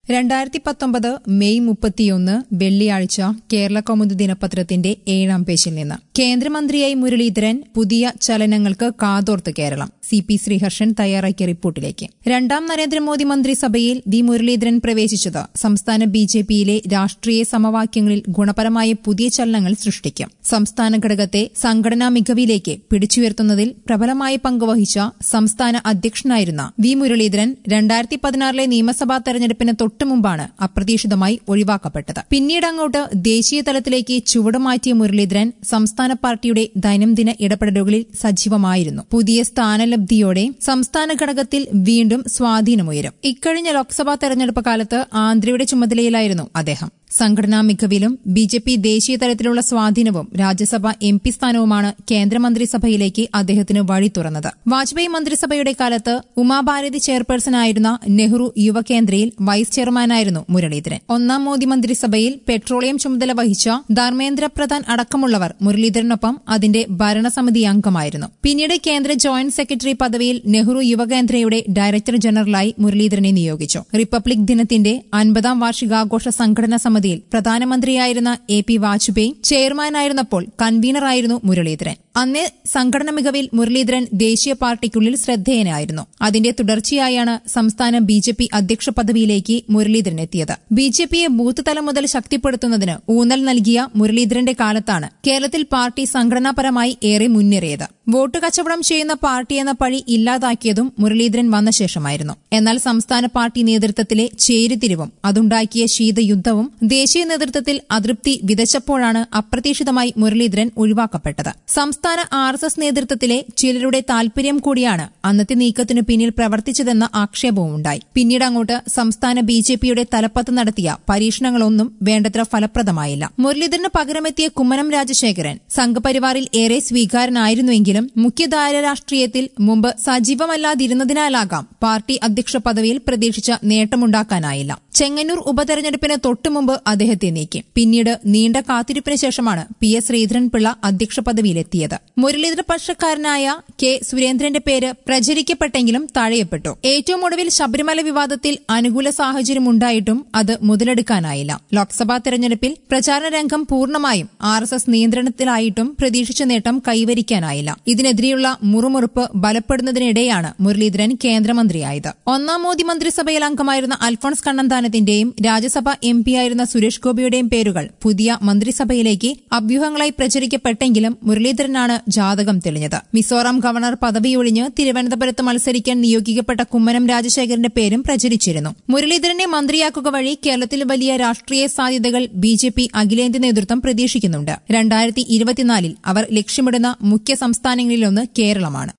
രണ്ടായിരത്തി പത്തൊമ്പത് മെയ് മുപ്പത്തിയൊന്ന് വെള്ളിയാഴ്ച കേരള കൗമുദി ദിനപത്രത്തിന്റെ ഏഴാം പേജിൽ നിന്ന് കേന്ദ്രമന്ത്രിയായി മുരളീധരൻ പുതിയ ചലനങ്ങൾക്ക് കാതോർത്ത് കേരളം സി പി ശ്രീഹർഷൻ തയ്യാറാക്കിയ റിപ്പോർട്ടിലേക്ക് രണ്ടാം നരേന്ദ്രമോദി മന്ത്രിസഭയിൽ വി മുരളീധരൻ പ്രവേശിച്ചത് സംസ്ഥാന ബി ജെ പിയിലെ രാഷ്ട്രീയ സമവാക്യങ്ങളിൽ ഗുണപരമായ പുതിയ ചലനങ്ങൾ സൃഷ്ടിക്കും സംസ്ഥാന ഘടകത്തെ സംഘടനാ മികവിലേക്ക് പിടിച്ചുയർത്തുന്നതിൽ പ്രബലമായ പങ്കുവഹിച്ച സംസ്ഥാന അധ്യക്ഷനായിരുന്ന വി മുരളീധരൻ രണ്ടായിരത്തി പതിനാറിലെ നിയമസഭാ തെരഞ്ഞെടുപ്പിന് തൊട്ടുമുമ്പാണ് അപ്രതീക്ഷിതമായി ഒഴിവാക്കപ്പെട്ടത് പിന്നീട് അങ്ങോട്ട് ദേശീയ തലത്തിലേക്ക് ചുവടുമാറ്റിയ മുരളീധരൻ സംസ്ഥാന പാർട്ടിയുടെ ദൈനംദിന ഇടപെടലുകളിൽ സജീവമായിരുന്നു പുതിയ സ്ഥാനലബ്ധിയോടെ സംസ്ഥാന ഘടകത്തിൽ വീണ്ടും സ്വാധീനമുയരും ഇക്കഴിഞ്ഞ ലോക്സഭാ തെരഞ്ഞെടുപ്പ് കാലത്ത് ആന്ധ്രയുടെ ചുമതലയിലായിരുന്നു അദ്ദേഹം സംഘടനാ മികവിലും ബി ജെ പി ദേശീയ തലത്തിലുള്ള സ്വാധീനവും രാജ്യസഭ എം പി സ്ഥാനവുമാണ് കേന്ദ്രമന്ത്രിസഭയിലേക്ക് അദ്ദേഹത്തിന് വഴി തുറന്നത് വാജ്പേയി മന്ത്രിസഭയുടെ കാലത്ത് ഉമാഭാരതി ചെയർപേഴ്സണായിരുന്ന നെഹ്റു യുവകേന്ദ്രയിൽ വൈസ് ചെയർമാനായിരുന്നു മുരളീധരൻ ഒന്നാം മോദി മന്ത്രിസഭയിൽ പെട്രോളിയം ചുമതല വഹിച്ച ധർമ്മേന്ദ്ര പ്രധാൻ അടക്കമുള്ളവർ മുരളീധരനൊപ്പം അതിന്റെ ഭരണസമിതി അംഗമായിരുന്നു പിന്നീട് കേന്ദ്ര ജോയിന്റ് സെക്രട്ടറി പദവിയിൽ നെഹ്റു യുവകേന്ദ്രയുടെ ഡയറക്ടർ ജനറലായി മുരളീധരനെ നിയോഗിച്ചു റിപ്പബ്ലിക് ദിനത്തിന്റെ അൻപതാം വാർഷികാഘോഷ സംഘടനാ സമിതിയിൽ പ്രധാനമന്ത്രിയായിരുന്ന എ പി വാജ്പേയി ചെയർമാനായിരുന്നപ്പോൾ കൺവീനറായിരുന്നു മുരളീധരൻ അന്നേ സംഘടന മികവിൽ മുരളീധരൻ ദേശീയ പാർട്ടിക്കുള്ളിൽ ശ്രദ്ധേയനായിരുന്നു അതിന്റെ തുടർച്ചയായാണ് സംസ്ഥാന ബി ജെ പി അധ്യക്ഷ പദവിയിലേക്ക് മുരളീധരൻ എത്തിയത് ബി ജെ പിയെ ബൂത്ത് തലം മുതൽ ശക്തിപ്പെടുത്തുന്നതിന് ഊന്നൽ നൽകിയ മുരളീധരന്റെ കാലത്താണ് കേരളത്തിൽ പാർട്ടി സംഘടനാപരമായി ഏറെ മുന്നേറിയത് വോട്ട് കച്ചവടം ചെയ്യുന്ന പാർട്ടി എന്ന പഴി ഇല്ലാതാക്കിയതും മുരളീധരൻ വന്ന ശേഷമായിരുന്നു എന്നാൽ സംസ്ഥാന പാർട്ടി നേതൃത്വത്തിലെ ചേരിതിരിവും അതുണ്ടാക്കിയ ശീതയുദ്ധവും ദേശീയ നേതൃത്വത്തിൽ അതൃപ്തി വിതച്ചപ്പോഴാണ് അപ്രതീക്ഷിതമായി മുരളീധരൻ ഒഴിവാക്കപ്പെട്ടത് സംസ്ഥാന ആർ എസ് എസ് നേതൃത്വത്തിലെ ചിലരുടെ താൽപര്യം കൂടിയാണ് അന്നത്തെ നീക്കത്തിനു പിന്നിൽ പ്രവർത്തിച്ചതെന്ന ആക്ഷേപവുമുണ്ടായി പിന്നീട് അങ്ങോട്ട് സംസ്ഥാന ബി ജെ പിയുടെ തലപ്പത്ത് നടത്തിയ പരീക്ഷണങ്ങളൊന്നും വേണ്ടത്ര ഫലപ്രദമായില്ല മുരളീധരന് പകരമെത്തിയ കുമ്മനം രാജശേഖരൻ സംഘപരിവാറിൽ ഏറെ സ്വീകാരനായിരുന്നുവെങ്കിലും മുഖ്യധാര രാഷ്ട്രീയത്തിൽ മുമ്പ് സജീവമല്ലാതിരുന്നതിനാലാകാം പാർട്ടി അധ്യക്ഷ പദവിയിൽ പ്രതീക്ഷിച്ച നേട്ടമുണ്ടാക്കാനായില്ല ചെങ്ങന്നൂർ ഉപതെരഞ്ഞെടുപ്പിന് തൊട്ടുമുമ്പ് അദ്ദേഹത്തെ നീക്കി പിന്നീട് നീണ്ട കാത്തിരിപ്പിന് ശേഷമാണ് പി എസ് ശ്രീധരൻപിള്ള അധ്യക്ഷ പദവിയിലെത്തിയത് മുരളീധര പക്ഷക്കാരനായ കെ സുരേന്ദ്രന്റെ പേര് പ്രചരിക്കപ്പെട്ടെങ്കിലും തഴയപ്പെട്ടു ഏറ്റവും ഒടുവിൽ ശബരിമല വിവാദത്തിൽ അനുകൂല സാഹചര്യം ഉണ്ടായിട്ടും അത് മുതലെടുക്കാനായില്ല ലോക്സഭാ തെരഞ്ഞെടുപ്പിൽ പ്രചാരണ രംഗം പൂർണ്ണമായും ആർ എസ് എസ് നിയന്ത്രണത്തിലായിട്ടും പ്രതീക്ഷിച്ച നേട്ടം കൈവരിക്കാനായില്ല ഇതിനെതിരെയുള്ള മുറുമുറുപ്പ് ബലപ്പെടുന്നതിനിടെയാണ് മുരളീധരൻ കേന്ദ്രമന്ത്രിയായത് ഒന്നാം മോദി മന്ത്രിസഭയിൽ അംഗമായിരുന്ന അൽഫോൺസ് കണ്ണന്താനത്തിന്റെയും രാജ്യസഭ എം പിയായിരുന്ന സുരേഷ് ഗോപിയുടെയും പേരുകൾ പുതിയ മന്ത്രിസഭയിലേക്ക് അഭ്യൂഹങ്ങളായി പ്രചരിക്കപ്പെട്ടെങ്കിലും മുരളീധരനാണ് ജാതകം തെളിഞ്ഞത് മിസോറാം ഗവർണർ പദവിയൊഴിഞ്ഞ് തിരുവനന്തപുരത്ത് മത്സരിക്കാൻ നിയോഗിക്കപ്പെട്ട കുമ്മനം രാജശേഖരന്റെ പേരും പ്രചരിച്ചിരുന്നു മുരളീധരനെ മന്ത്രിയാക്കുക വഴി കേരളത്തിൽ വലിയ രാഷ്ട്രീയ സാധ്യതകൾ ബി ജെ പി അഖിലേന്ത്യാ നേതൃത്വം പ്രതീക്ഷിക്കുന്നുണ്ട് രണ്ടായിരത്തി ഇരുപത്തിനാലിൽ അവർ ലക്ഷ്യമിടുന്ന മുഖ്യ സംസ്ഥാനങ്ങളിലൊന്ന് കേരളമാണ്